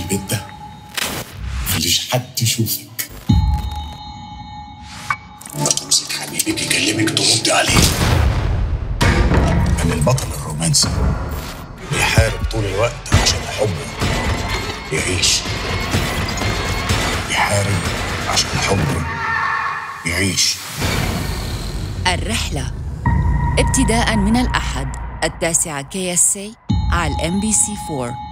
البيت ده مخليش حد يشوفك جوزك حبيبك يكلمك تردي عليه انا البطل الرومانسي بيحارب طول الوقت عشان حبه يعيش بيحارب عشان حبه يعيش الرحلة ابتداء من الأحد التاسعة كي اس على الام بي سي 4